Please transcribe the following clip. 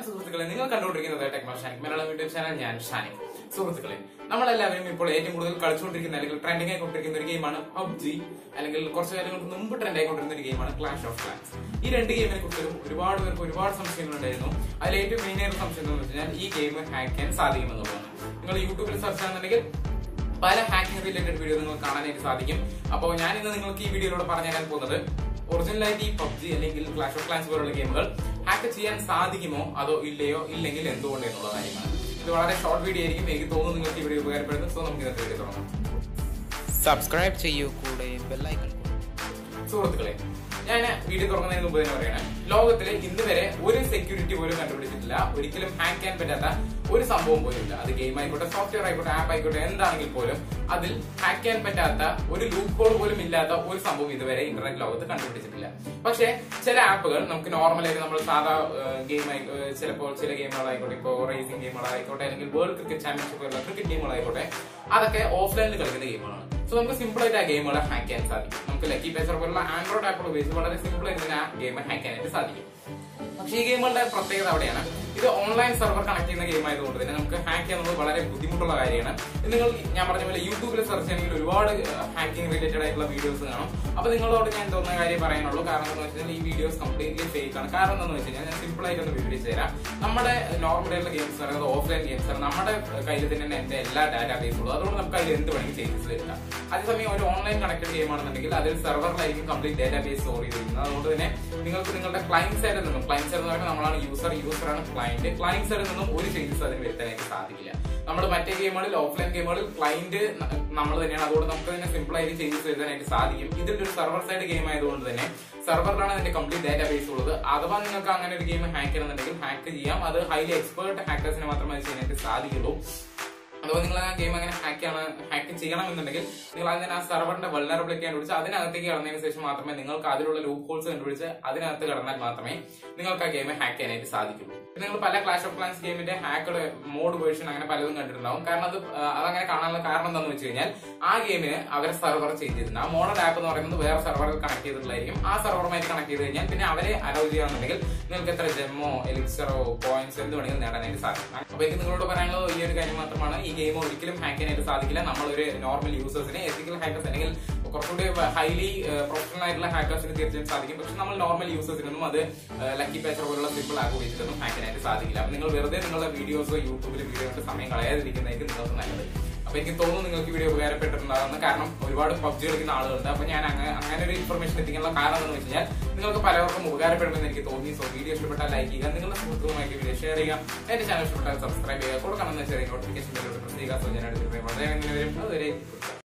സുഹൃത്തുക്കളെ നിങ്ങൾ കണ്ടുകൊണ്ടിരിക്കുന്നത് techno Shanik Malayalam YouTube channel ഞാൻ ഷാനിക് സുഹൃത്തുക്കളെ നമ്മളെല്ലാവരും ഇപ്പോൾ ഏറ്റവും കൂടുതൽ കളിച്ചുകൊണ്ടിരിക്കുന്ന അല്ലെങ്കിൽ ട്രെൻഡിംഗ് ആയിക്കൊണ്ടിരിക്കുന്ന ഒരു ഗെയിമാണ് പബ്ജി അല്ലെങ്കിൽ കുറച്ച് കാലങ്ങൾക്ക് മുമ്പ് ട്രെൻഡ് ആയിക്കൊണ്ടിരുന്ന ഒരു ഗെയിമാണ് ക്ലാഷ് ഓഫ് ക്ലാൻസ് ഈ രണ്ട് ഗെയിമിനെ കുറിച്ചും ഒരുപാട് പേർക്ക് ഒരുപാട് സംശയങ്ങളുണ്ടായിരുന്നു അതിൽ ഏറ്റവും മെയിൻ ആയിട്ട് സംശയം എന്ന് വെച്ചാൽ ഈ ഗെയിം ഹാക്ക് ചെയ്യാൻ സാധിക്കുമെന്നുള്ളതാണ് നിങ്ങൾ യൂട്യൂബിൽ സെർച്ച് ചെയ്യുന്നുണ്ടെങ്കിൽ പല ഹാക്കിംഗ് റിലേറ്റഡ് വീഡിയോ നിങ്ങൾക്ക് കാണാനായിട്ട് സാധിക്കും അപ്പോൾ ഞാൻ ഇന്ന് നിങ്ങൾക്ക് ഈ വീഡിയോയിലൂടെ പറഞ്ഞു തരാൻ പോകുന്നത് ഒറിജിനലായിട്ട് ഈ പബ്ജി അല്ലെങ്കിൽ ക്ലാഷ് ഓഫ് ക്ലാൻസ് പോലുള്ള ഗെയിമുകൾ ഹാക്ക് ചെയ്യാൻ സാധിക്കുമോ അതോ ഇല്ലയോ ഇല്ലെങ്കിൽ എന്തുകൊണ്ട് എന്നുള്ള കാര്യമാണ് ഇത് വളരെ ഷോർട്ട് വീഡിയോ ആയിരിക്കും എനിക്ക് തോന്നുന്നു നിങ്ങൾക്ക് ഈ വീഡിയോ ഉപകാരപ്പെടുന്നു സോ നമുക്ക് ഇന്നത്തെ വീഡിയോ തുടങ്ങാം സബ്സ്ക്രൈബ് ചെയ്യൂ കൂടെ ബെല്ലൈക്കൺ സുഹൃത്തുക്കളെ ഞാൻ വീഡിയോ തുടങ്ങുന്നതിന് മുമ്പ് തന്നെ പറയണം ലോകത്തിലെ ഇന്ന് വരെ ഒരു സെക്യൂരിറ്റി പോലും കണ്ടുപിടിച്ചിട്ടില്ല ഒരിക്കലും ഹാക്ക് ചെയ്യാൻ പറ്റാത്ത ഒരു സംഭവം പോലും ഇല്ല അത് ഗെയിം ആയിക്കോട്ടെ സോഫ്റ്റ്വെയർ ആയിക്കോട്ടെ ആപ്പ് ആയിക്കോട്ടെ എന്താണെങ്കിൽ പോലും അതിൽ ഹാക്ക് ചെയ്യാൻ പറ്റാത്ത ഒരു ലൂപ്പ് കോഡ് പോലും ഇല്ലാത്ത ഒരു സംഭവം ഇതുവരെ ഇന്റർനെറ്റ് ലോകത്ത് കണ്ടുപിടിച്ചിട്ടില്ല പക്ഷേ ചില ആപ്പുകൾ നമുക്ക് നോർമലായിട്ട് നമ്മൾ സാധാ ഗെയിം ചിലപ്പോൾ ചില ഗെയിമുകളായിക്കോട്ടെ ഇപ്പോൾ റേസിംഗ് ഗെയിമുകളായിക്കോട്ടെ അല്ലെങ്കിൽ വേൾഡ് ക്രിക്കറ്റ് ചാമ്പ്യൻഷിപ്പ് പോലുള്ള ക്രിക്കറ്റ് ഗെയിമുകളായിക്കോട്ടെ അതൊക്കെ ഓഫ്ലൈനിൽ കളിക്കുന്ന ഗെയിമുകളാണ് സോ നമുക്ക് സിമ്പിൾ ആയിട്ട് ആ ഗെയിമുകളെ ഹാക്ക് ചെയ്യാൻ സാധിക്കും നമുക്ക് ലക്കി പേസർ പോലുള്ള ആൻഡ്രോയിഡ് ആപ്പുകൾ ഉപയോഗിച്ച് വളരെ സിമ്പിൾ ആയിട്ട് തന്നെ ആ ഗെയിം ഹാക്ക് ചെയ്യാനായിട്ട് സാധിക്കും പക്ഷേ ഈ ഗെയിമുകളുടെ പ്രത്യേകത അവിടെയാണ് ഇത് ഓൺലൈൻ സെർവർ കണക്ട് ചെയ്യുന്ന ഗെയിം ആയതുകൊണ്ട് തന്നെ നമുക്ക് ഹാക്ക് ചെയ്യുന്നത് വളരെ ബുദ്ധിമുട്ടുള്ള കാര്യമാണ് ഇത് നിങ്ങൾ ഞാൻ പറഞ്ഞ പോലെ യൂട്യൂബിൽ സെർച്ച് ചെയ്യണമെങ്കിൽ ഒരുപാട് ഹാക്കിംഗ് റിലേറ്റഡ് ആയിട്ടുള്ള വീഡിയോസ് കാണും അപ്പൊ നിങ്ങളോട് ഞാൻ തോന്നുന്ന കാര്യം പറയാനുള്ളൂ കാരണം എന്ന് വെച്ചാൽ ഈ വീഡിയോസ് കംപ്ലീറ്റ്ലി ഫേക്ക് ആണ് കാരണം എന്താണെന്ന് വെച്ച് കഴിഞ്ഞാൽ ഞാൻ സിമ്പിൾ ആയിട്ട് ഒന്ന് വിവരിച്ചു തരാം നമ്മുടെ നോർമൽ ആയിട്ടുള്ള ഗെയിംസ് പറയുന്നത് ഓഫ്ലൈൻ ഗെയിംസ് ആണ് നമ്മുടെ കയ്യിൽ തന്നെ എന്റെ എല്ലാ ഡാറ്റാബേസും ഉള്ളൂ അതുകൊണ്ട് നമുക്ക് അതിൽ എന്ത് വേണമെങ്കിൽ ചേഞ്ചസ് വരുത്താം അതേസമയം ഒരു ഓൺലൈൻ കണക്റ്റഡ് ഗെയിം ആണെന്നുണ്ടെങ്കിൽ അതിൽ സെർവറിലായിരിക്കും കംപ്ലീറ്റ് ഡാറ്റാബേസ് സ്റ്റോർ ചെയ്തിരിക്കുന്നത് അതുകൊണ്ട് തന്നെ നിങ്ങൾക്ക് നിങ്ങളുടെ ക്ലയന്റ് സൈഡിൽ നിന്നും ക്ലയന്റ് സൈഡ് എന്ന് പറയുമ്പോൾ നമ്മളാണ് യൂസർ യൂസർ ആണ് ക്ലയന്റ് ക്ലയന്റ് സൈഡിൽ നിന്നും ഒരു ചേഞ്ചസ് അതിന് വരുത്താനായിട്ട് സാധിക്കില്ല നമ്മൾ മറ്റേ ഗെയിമുകളിൽ ഓഫ്ലൈൻ ഗെയിമുകളിൽ ക്ലയന്റ് നമ്മൾ തന്നെയാണ് അതുകൊണ്ട് നമുക്ക് തന്നെ സിമ്പിൾ ആയിട്ട് ചേഞ്ചസ് വരുത്താനായിട്ട് സാധിക്കും ഇതിൽ ഒരു സെർവർ സൈഡ് ഗെയിം ആയതുകൊണ്ട് തന്നെ സെർവറിലാണ് അതിന്റെ കംപ്ലീറ്റ് ഡാറ്റാബേസ് ഉള്ളത് അഥവാ നിങ്ങൾക്ക് അങ്ങനെ ഒരു ഗെയിം ഹാക്ക് ചെയ്യണമെന്നുണ്ടെങ്കിൽ ഹാക്ക് ചെയ്യാം അത് ഹൈലി എക്സ്പേർട്ട് ഹാക്കേഴ്സിന് മാത്രമേ അത് ചെയ്യാനായിട്ട് സാധിക്കുള്ളൂ അഥവാ നിങ്ങൾ ആ ഗെയിം അങ്ങനെ ഹാക്ക് ചെയ്യണം ഹാക്ക് ചെയ്യണമെന്നുണ്ടെങ്കിൽ നിങ്ങൾ അതിന് ആ സെർവറിന്റെ വൾണറബിലിറ്റി കണ്ടുപിടിച്ച് അതിനകത്തേക്ക് കടന്നതിന് ശേഷം മാത്രമേ നിങ്ങൾക്ക് അതിലുള്ള ലൂപ്പ് ഹോൾസ് കണ്ടുപിടിച്ച് അതിനകത്ത് കടന്നാൽ മാത്രമേ നിങ്ങൾക്ക് ആ ഗെയിം ഹാക്ക് ചെയ്യാനായിട്ട് സാധിക്കുള്ളൂ നിങ്ങൾ പല ക്ലാഷ് ഓഫ് ക്ലാൻസ് ഗെയിമിന്റെ ഹാക്കഡ് മോഡ് വേർഷൻ അങ്ങനെ പലതും കണ്ടിട്ടുണ്ടാവും കാരണം അത് ആ, അതങ്ങനെ കാണാനുള്ള കാരണം എന്താണെന്ന് വെച്ച് കഴിഞ്ഞാൽ ആ ഗെയിമിന് അവരെ സെർവർ ചേഞ്ച് ചെയ്തിട്ടുണ്ട് ആ മോഡൽ ആപ്പ് എന്ന് പറയുന്നത് വേറെ സെർവറിൽ കണക്ട് ചെയ്തിട്ടുള്ളതായിരിക്കും ആ സെർവറുമായിട്ട് കണക്ട് ചെയ്ത് കഴിഞ്ഞാൽ പിന്നെ അവരെ അലോ ചെയ്യുകയാണെന്നുണ്ടെങ്കിൽ നിങ്ങൾക്ക് എത്ര ജെമ്മോ എലിക്സറോ പോയിന്റ്സ് എന്ത് വേണമെങ്കിലും നേടാനായിട്ട് സാധിക്കും അപ്പൊ എനിക്ക് നിങ്ങളോട് പറയാനുള്ളത് ഈ ഒരു കാര്യം മാത്രമാണ് ഈ ഗെയിം ഒരിക്കലും ഹാക്ക് ചെയ്യാനായിട്ട് സാധിക്കില്ല നമ്മളൊരു നോർമൽ യൂസേഴ്സിനെ എത്തിക്കൽ ഹാക്കേഴ്സ് അല്ലെങ്കിൽ കുറച്ചുകൂടി ഹൈലി പ്രൊഫഷണൽ ആയിട്ടുള്ള ഹാക്കേഴ്സിന് തീർച്ചയായും സാധിക്കും പക്ഷെ നമ്മൾ നോർമൽ യൂസേഴ്സിനൊന്നും അത് ലക്കി പേച്ചർ പോലുള്ള സിമ്പിൾ ആപ്പ് ഉപയോഗിച്ചിട്ടൊന്നും ഹാക്ക് ചെയ്യാനായിട്ട് സാധിക്കില്ല അപ്പൊ നിങ്ങൾ വെറുതെ നിങ്ങളുടെ വീഡിയോസോ യൂട്യൂബിൽ വീഡിയോ കണ്ട് സമയം കളയാതിരിക്കുന്നതായിരിക്കും നിങ്ങൾക്ക് നല്ലത് അപ്പൊ എനിക്ക് തോന്നുന്നു നിങ്ങൾക്ക് വീഡിയോ ഉപകാരപ്പെട്ടിട്ടുണ്ടാകുന്ന കാരണം ഒരുപാട് പബ്ജി കളിക്കുന്ന ആളുകളുണ്ട് അപ്പൊ ഞാൻ അങ്ങനെ അങ്ങനെ ഒരു ഇൻഫർമേഷൻ എത്തിക്കാനുള്ള കാരണം എന്ന് വെച്ച് കഴിഞ്ഞാൽ നിങ്ങൾക്ക് പലർക്കും ഉപകാരപ്പെടുമെന്ന് എനിക്ക് തോന്നി സോ വീഡിയോ ഇഷ്ടപ്പെട്ടാൽ ലൈക്ക് ചെയ്യുക നിങ്ങളുടെ സുഹൃത്തുക്കളുമായിട്ട് വീഡിയോ ഷെയർ ചെയ്യുക എന്റെ ചാനൽ ഇഷ്ടപ്പെട്ടാൽ സബ്സ്ക്രൈബ് ചെയ്യുക കൂടെ കാണുന്ന ചെറിയ നോട്ടിഫിക്കേഷൻ പ്രസ് ചെയ്യുക സോ ഞാൻ അടുത്ത വളരെ വരും അതുവരെ